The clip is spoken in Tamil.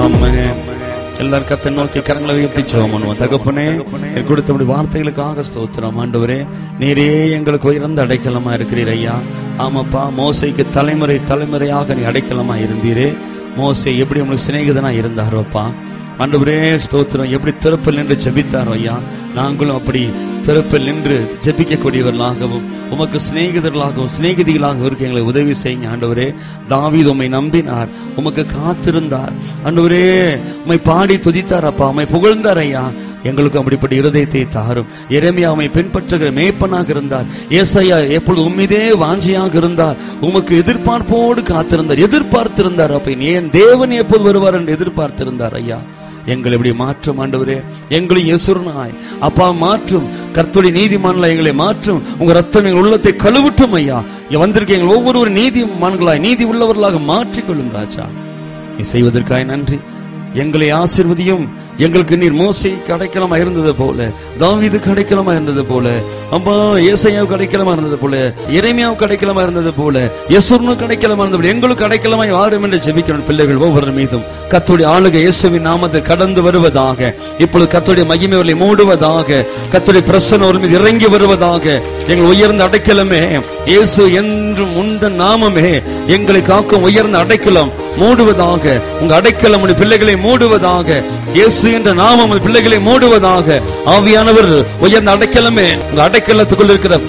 ஆமென் எல்லாரும் கத்தை நோக்கி கரங்களை உயர்த்தி ஜெபம் பண்ணுவோம் தகப்பனே நீர் கொடுத்த அப்படி வார்த்தைகளுக்காக ஸ்தோத்திரம் ஆண்டவரே நீரே எங்களுக்கு உயர்ந்த அடைக்கலமா இருக்கிறீர் ஐயா ஆமாப்பா மோசைக்கு தலைமுறை தலைமுறையாக நீ அடைக்கலமா இருந்தீரே மோசை எப்படி உங்களுக்கு சிநேகிதனா இருந்தாரோ அப்பா ஆண்டவரே ஸ்தோத்திரம் எப்படி திறப்பில் நின்று ஜெபித்தாரோ ஐயா நாங்களும் அப்படி திறப்பில் நின்று ஜெபிக்கக்கூடியவர்களாகவும் உமக்கு சிநேகிதர்களாகவும் சிநேகிதிகளாகவும் இருக்க எங்களை உதவி செய்யுங்க ஆண்டவரே தாவீது உம்மை நம்பினார் உமக்கு காத்திருந்தார் ஆண்டவரே உம்மை பாடி துதித்தார் அப்பா உம்மை புகழ்ந்தார் ஐயா எங்களுக்கு அப்படிப்பட்ட இருதயத்தை தாரும் எரேமியாவை பின்பற்றுகிற மேய்ப்பனாக இருந்தார் ஏசாயா எப்பொழுது உம்மிதே வாஞ்சியாக இருந்தார் உமக்கு எதிர்பார்ப்போடு காத்திருந்தார் எதிர்பார்த்திருந்தார் அப்ப ஏன் தேவன் எப்போது வருவார் என்று எதிர்பார்த்திருந்தார் ஐயா எங்களை இப்படி மாற்றும் ஆண்டவரே எங்களை எசுரனாய் அப்பா மாற்றும் கர்த்தருடைய நீதிமான்களை எங்களை மாற்றும் உங்க ரத்தம் எங்கள் உள்ளத்தை கழுவட்டும் ஐயா இங்க வந்திருக்க எங்கள் ஒவ்வொரு நீதிமான்களாய் நீதி உள்ளவர்களாக மாற்றிக்கொள்ளும் ராஜா நீ செய்வதற்காய் நன்றி எங்களை ஆசிர்வதியும் எங்களுக்கு நீர் மோசை கிடைக்கலமா இருந்தது போல தாவீது கிடைக்கலமா இருந்தது போல அம்மா ஏசையாவு கிடைக்கலமா இருந்தது போல இறைமையாவு கிடைக்கலமா இருந்தது போல யசுர்னு கிடைக்கலமா இருந்தது போல எங்களுக்கு கிடைக்கலமா யாரும் என்று ஜெபிக்கிறோம் பிள்ளைகள் ஒவ்வொரு மீதும் கத்துடைய ஆளுகை இயேசுவின் நாமத்தில் கடந்து வருவதாக இப்பொழுது கத்துடைய மகிமைகளை மூடுவதாக கத்துடைய பிரசன்ன ஒரு மீது இறங்கி வருவதாக எங்கள் உயர்ந்த அடைக்கலமே இயேசு என்றும் உந்த நாமமே எங்களை காக்கும் உயர்ந்த அடைக்கலம் மூடுவதாக உங்க அடைக்கலம் உடைய பிள்ளைகளை மூடுவதாக இயேசு என்ற நாமம் உங்கள் பிள்ளைகளை மூடுவதாக ஆவியானவர் உயர்ந்த அடைக்கலமே உங்க அடைக்கலத்துக்குள் இருக்கிற